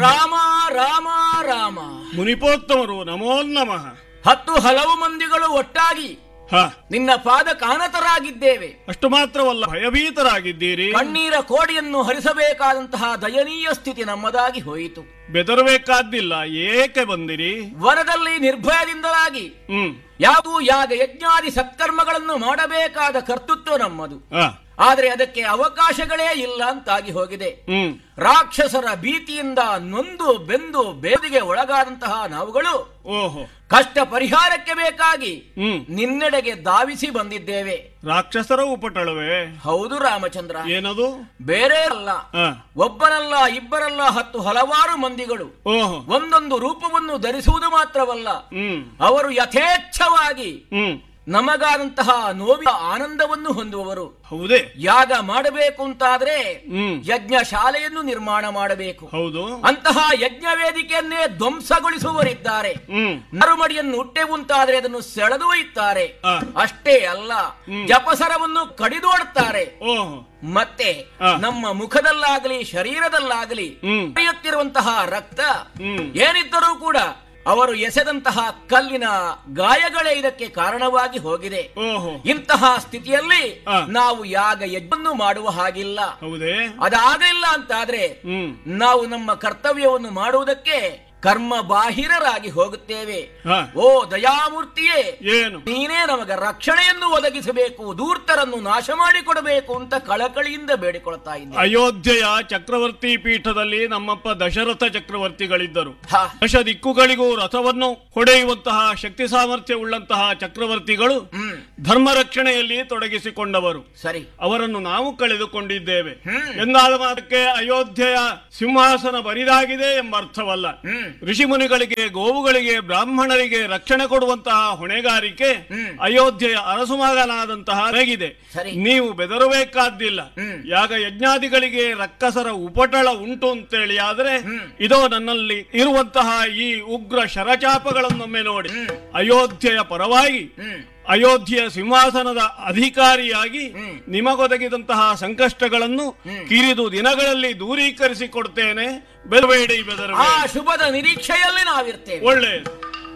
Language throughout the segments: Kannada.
ರಾಮ ರಾಮ ರಾಮ ಮುನಿಪೋತ್ತಮರು ನಮೋ ನಮಃ ಹತ್ತು ಹಲವು ಮಂದಿಗಳು ಒಟ್ಟಾಗಿ ಹ ನಿನ್ನ ಪಾದ ಕಾನತರಾಗಿದ್ದೇವೆ ಅಷ್ಟು ಮಾತ್ರವಲ್ಲ ಭಯಭೀತರಾಗಿದ್ದೀರಿ ಕಣ್ಣೀರ ಕೋಡಿಯನ್ನು ಹರಿಸಬೇಕಾದಂತಹ ದಯನೀಯ ಸ್ಥಿತಿ ನಮ್ಮದಾಗಿ ಹೋಯಿತು ಬೆದರಬೇಕಾದ್ದಿಲ್ಲ ಏಕೆ ಬಂದಿರಿ ವನದಲ್ಲಿ ನಿರ್ಭಯದಿಂದಲಾಗಿ ಹ್ಮ್ ಯಾವುದು ಯಾಗ ಯಜ್ಞಾದಿ ಸತ್ಕರ್ಮಗಳನ್ನು ಮಾಡಬೇಕಾದ ಕರ್ತೃತ್ವ ನಮ್ಮದು ಹ ಆದರೆ ಅದಕ್ಕೆ ಅವಕಾಶಗಳೇ ಇಲ್ಲ ಅಂತಾಗಿ ಹೋಗಿದೆ ಹ್ಮ್ ರಾಕ್ಷಸರ ಭೀತಿಯಿಂದ ನೊಂದು ಬೆಂದು ಬೇದಿಗೆ ಒಳಗಾದಂತಹ ನಾವುಗಳು ಓಹೋ ಕಷ್ಟ ಪರಿಹಾರಕ್ಕೆ ಬೇಕಾಗಿ ಹ್ಮ್ ನಿನ್ನೆಡೆಗೆ ಧಾವಿಸಿ ಬಂದಿದ್ದೇವೆ ರಾಕ್ಷಸರ ಉಪಟಳವೇ ಹೌದು ರಾಮಚಂದ್ರ ಏನದು ಬೇರೆ ಅಲ್ಲ ಹ ಒಬ್ಬರಲ್ಲ ಇಬ್ಬರಲ್ಲ ಹತ್ತು ಹಲವಾರು ಮಂದಿಗಳು ಓಹೋ ಒಂದೊಂದು ರೂಪವನ್ನು ಧರಿಸುವುದು ಮಾತ್ರವಲ್ಲ ಹ್ಮ್ ಅವರು ಯಥೇಚ್ಛವಾಗಿ ಹ್ಮ್ ನಮಗಾದಂತಹ ನೋವಿನ ಆನಂದವನ್ನು ಹೊಂದುವವರು ಹೌದೇ ಯಾಗ ಮಾಡಬೇಕು ಅಂತಾದ್ರೆ ಹ್ಮ್ ಯಜ್ಞ ಶಾಲೆಯನ್ನು ನಿರ್ಮಾಣ ಮಾಡಬೇಕು ಹೌದು ಅಂತಹ ಯಜ್ಞ ವೇದಿಕೆಯನ್ನೇ ಧ್ವಂಸಗೊಳಿಸುವವರಿದ್ದಾರೆ ಹ್ಮ್ ನರುಮಡಿಯನ್ನು ಹುಟ್ಟೆವು ಅಂತಾದ್ರೆ ಅದನ್ನು ಸೆಳೆದು ಒಯ್ಯುತ್ತಾರೆ ಆ. ಅಷ್ಟೇ ಅಲ್ಲ ಜಪಸರವನ್ನು ಕಡಿದೋಡುತ್ತಾರೆ ಓಹೋ ಮತ್ತೆ ಆ. ನಮ್ಮ ಮುಖದಲ್ಲಾಗಲಿ ಶರೀರದಲ್ಲಾಗಲಿ ಹ್ಮ್ ಹರಿಯುತ್ತಿರುವಂತಹ ರಕ್ತ ಹ್ಮ್ ಏನಿದ್ದರೂ ಕೂಡ ಅವರು ಎಸೆದಂತಹ ಕಲ್ಲಿನ ಗಾಯಗಳೇ ಇದಕ್ಕೆ ಕಾರಣವಾಗಿ ಹೋಗಿದೆ ಓಹೋ ಇಂತಹ ಸ್ಥಿತಿಯಲ್ಲಿ ಆ. ನಾವು ಯಾಗ ಯಜ್ಞವನ್ನು ಮಾಡುವ ಹಾಗಿಲ್ಲ ಹೌದೇ ಅದಾಗಲಿಲ್ಲ ಅಂತಾದ್ರೆ ಹ್ಮ್ ನಾವು ನಮ್ಮ ಕರ್ತವ್ಯವನ್ನು ಮಾಡುವುದಕ್ಕೆ ಕರ್ಮ ಬಾಹಿರರಾಗಿ ಹೋಗುತ್ತೇವೆ ಹ ಓ ದಯಾಮೂರ್ತಿಯೇ ಏನು ನೀನೇ ನಮಗೆ ರಕ್ಷಣೆಯನ್ನು ಒದಗಿಸಬೇಕು ದೂರ್ತರನ್ನು ನಾಶ ಮಾಡಿಕೊಡಬೇಕು ಅಂತ ಕಳಕಳಿಯಿಂದ ಬೇಡಿಕೊಳ್ತಾ ಇದ್ದೆ ಅಯೋಧ್ಯೆಯ ಚಕ್ರವರ್ತಿ ಪೀಠದಲ್ಲಿ ನಮ್ಮಪ್ಪ ದಶರಥ ಚಕ್ರವರ್ತಿಗಳಿದ್ದರು ಹ, ದಶ ದಿಕ್ಕುಗಳಿಗೂ ರಥವನ್ನು ಹೊಡೆಯುವಂತಹ ಶಕ್ತಿ ಸಾಮರ್ಥ್ಯ ಉಳ್ಳಂತಹ ಚಕ್ರವರ್ತಿಗಳು ಹ್ಮ್ ಧರ್ಮ ರಕ್ಷಣೆಯಲ್ಲಿ ತೊಡಗಿಸಿಕೊಂಡವರು ಸರಿ ಅವರನ್ನು ನಾವು ಕಳೆದುಕೊಂಡಿದ್ದೇವೆ ಹ್ಮ್. ಎಂದಾದ ಮಾತ್ರಕ್ಕೆ ಅಯೋಧ್ಯೆಯ ಸಿಂಹಾಸನ ಬರಿದಾಗಿದೆ ಎಂಬ ಅರ್ಥವಲ್ಲ ಹ್ಮ್ ಋಷಿ ಮುನಿಗಳಿಗೆ ಗೋವುಗಳಿಗೆ ಬ್ರಾಹ್ಮಣರಿಗೆ ರಕ್ಷಣೆ ಕೊಡುವಂತಹ ಹೊಣೆಗಾರಿಕೆ ಹ್ಮ್. ಅಯೋಧ್ಯೆಯ ಅರಸು ಮಗನಾದಂತಹ ನನಗಿದೆ ಸರಿ. ನೀವು ಬೆದರಬೇಕಾದ್ದಿಲ್ಲ ಹ್ಮ್. ಯಾಗ ಯಜ್ಞಾದಿಗಳಿಗೆ ರಕ್ಕಸರ ಉಪಟಳ ಉಂಟು ಅಂತೇಳಿ ಆದ್ರೆ ಹ್ಮ್. ಇದೋ ನನ್ನಲ್ಲಿ ಇರುವಂತಹ ಈ ಉಗ್ರ ಶರಚಾಪಗಳನ್ನೊಮ್ಮೆ ನೋಡಿ ಹ್ಮ್. ಅಯೋಧ್ಯೆಯ ಪರವಾಗಿ ಹ್ಮ್ ಅಯೋಧ್ಯೆಯ ಸಿಂಹಾಸನದ ಅಧಿಕಾರಿಯಾಗಿ ಹ್ಮ್. ನಿಮಗೊದಗಿದಂತಹ ಸಂಕಷ್ಟಗಳನ್ನು ಹ್ಮ್. ಕಿರಿದು ದಿನಗಳಲ್ಲಿ ದೂರೀಕರಿಸಿಕೊಡ್ತೇನೆ ಬೆದಬೇಡಿ ಆ ಬೆದರಬೇಡಿ ಶುಭದ ನಿರೀಕ್ಷೆಯಲ್ಲಿ ನಾವಿರ್ತೇವೆ ಒಳ್ಳೆಯದು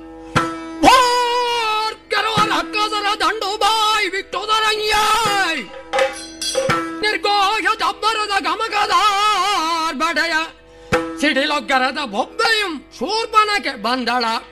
ಭಾರ್ಗರವರ ಹಕ್ಕದರ ದಂಡು ಬಾಯ್ ಬಿಟ್ಟುದರಂಗ್ಯಾಯ್ ನಿರ್ಘೋಷ ದಬ್ಬರದ ಗಮಕದಾರ್ ಬಡೆಯ ಸಿಡಿಲೊಗ್ಗರದ ಬೊಬ್ಬೆയും ಶೂರ್ಪನಕ್ಕೆ ಬಂದಳ